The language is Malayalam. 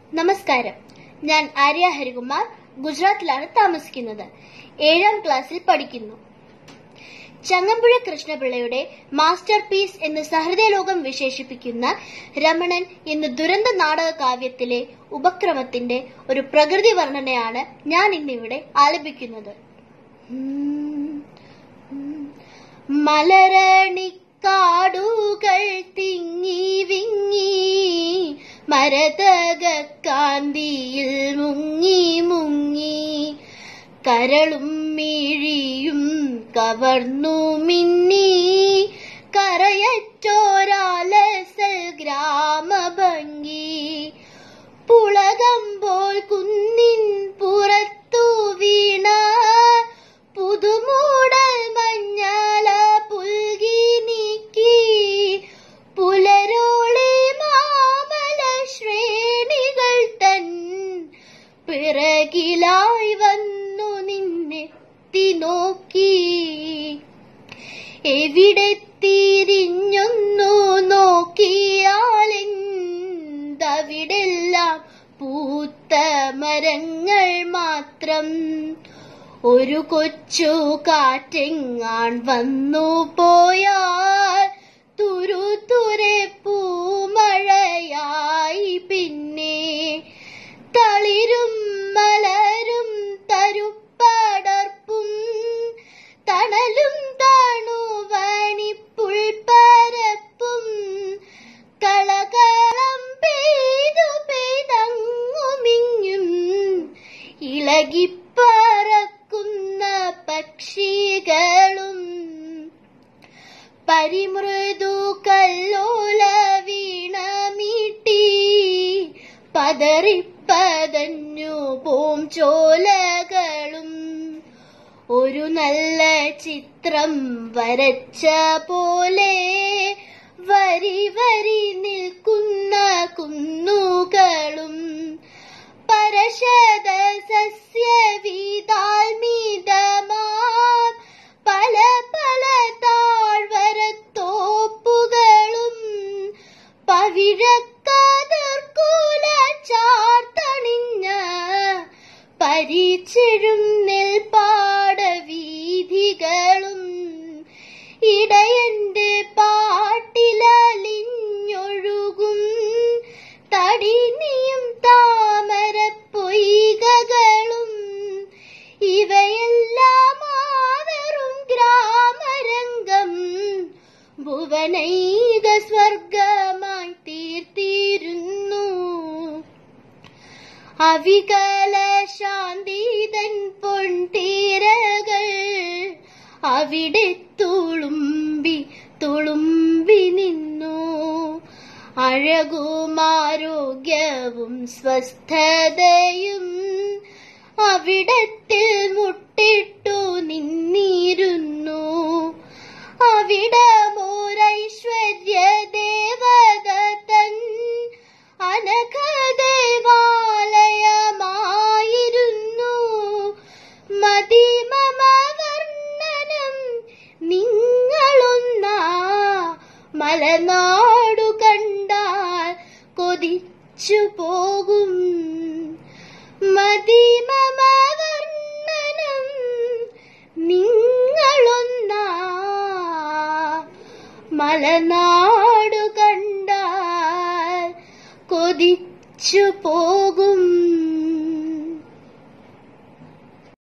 നമസ്കാരം ഞാൻ ആര്യ ഹരികുമാർ ഗുജറാത്തിലാണ് താമസിക്കുന്നത് ഏഴാം ക്ലാസ്സിൽ പഠിക്കുന്നു ചങ്ങമ്പുഴ കൃഷ്ണപിള്ളയുടെ മാസ്റ്റർ പീസ് എന്ന് സഹൃദയലോകം വിശേഷിപ്പിക്കുന്ന രമണൻ എന്ന ദുരന്ത നാടക കാവ്യത്തിലെ ഉപക്രമത്തിന്റെ ഒരു പ്രകൃതി വർണ്ണനയാണ് ഞാൻ ഇന്നിവിടെ ആലപിക്കുന്നത് മലരണിക്കാടുകൾ തിങ്ങി വിങ്ങി മരതക കാന്തിയിൽ മുങ്ങി മുങ്ങി കരളും മിഴിയും കവർന്നു മിന്നി കറയറ്റോരാലസൽ ഗ്രാമഭംഗി പുളകമ്പോൾ കുന്നിൻ പുറത്തു വീണ പുതുമൂടൽ മഞ്ഞാല പുൽകി നീക്കി പുലരോളി മാമല ശ്രേണികൾ തൻ പിറകിലായി വന്നു നിന്നെത്തി നോക്കി എവിടെ തിരിഞ്ഞൊന്നു നോക്കിയാലെന്തവിടെല്ലാം പൂത്ത മരങ്ങൾ മാത്രം ഒരു കൊച്ചു കാറ്റെങ്ങാൻ വന്നു പോയാൽ തുരുതുരെ പൂമഴയായി പിന്നെ തളിരും മലരും തരുപ്പടർപ്പും തണലും തണുവണിപ്പുൾപ്പരപ്പും കളകളം പെയ്തു പെയ്തങ്ങുമിങ്ങും ഇളകിപ്പറക്കുന്ന പക്ഷികളും പരിമൃദു കല്ലോല വീണമീട്ടി പതറിപ്പതഞ്ഞു പോം ചോലകളും ഒരു നല്ല ചിത്രം വരച്ച പോലെ വരി വരി നിൽക്കുന്ന കുന്നുകളും പരശത സസ്യ വീതാൽമീതമാം പല പല താഴ്വരത്തോപ്പുകളും പവിഴക്കതിർക്കൂല ചാർത്തണിഞ്ഞ പരിച്ചിഴും നെൽപ്പാട വീഥികളും ഇടയന്റെ പാട്ടിലലിഞ്ഞൊഴുകും തടിനിയും താമര പൊയ്കകളും ഇവയെല്ലാം ആവറും ഗ്രാമരംഗം ഭുവനൈക സ്വർഗമായി തീർത്തിരുന്നു അവികല ശാന്തിതൻ പൊൻതീരകൾ അവിടെ തുളുമ്പി തുളുമ്പി നിന്നു അഴകും ആരോഗ്യവും സ്വസ്ഥതയും അവിടത്തിൽ മുട്ടിട്ടു നിന്നിരുന്നു അവിടമോരൈശ്വര്യ ദേവത തൻ അനഘദേവാലയമായിരുന്നു മതിമമ വർണ്ണനം നിങ്ങളൊന്നാ മലനാടു കണ്ടാൽ കൊതിച്ചു പോകും മതിമമ വർണ്ണനം നിങ്ങളൊന്നാ മലനാടു കണ്ടാൽ കൊതിച്ചു പോകും